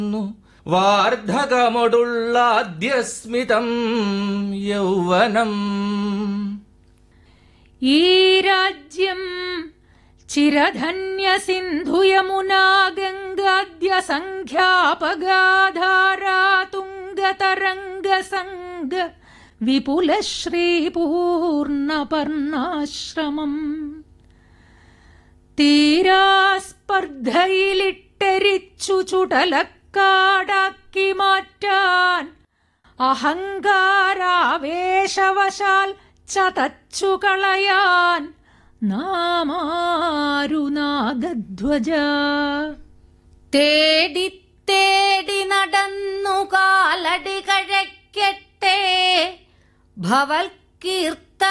വാർദ്ധകമൊടുള്ള ആദ്യസ്മിതം യൗവനം ഈ രാജ്യം ചിരധന്യ സിന്ധുയമുനാ ഗംഗാദ്യ സംഖ്യാപഗാധാരാ തുംഗതരംഗ സംഗ വിപുല ശ്രീപൂർണപർണാശ്രമം തീരാസ്പർദ്ധയിലിട്ടെരിച്ചു ചുടലക്കാടാക്കി മാറ്റാൻ അഹങ്കാരാവേശവശാൽ ചതച്ചു കളയാൻ നാമാരുനാഗധ്വജ തേടി തേടി നടന്നു കാലടി കഴയ്ക്കട്ടെ ഭവൽകീർത്തി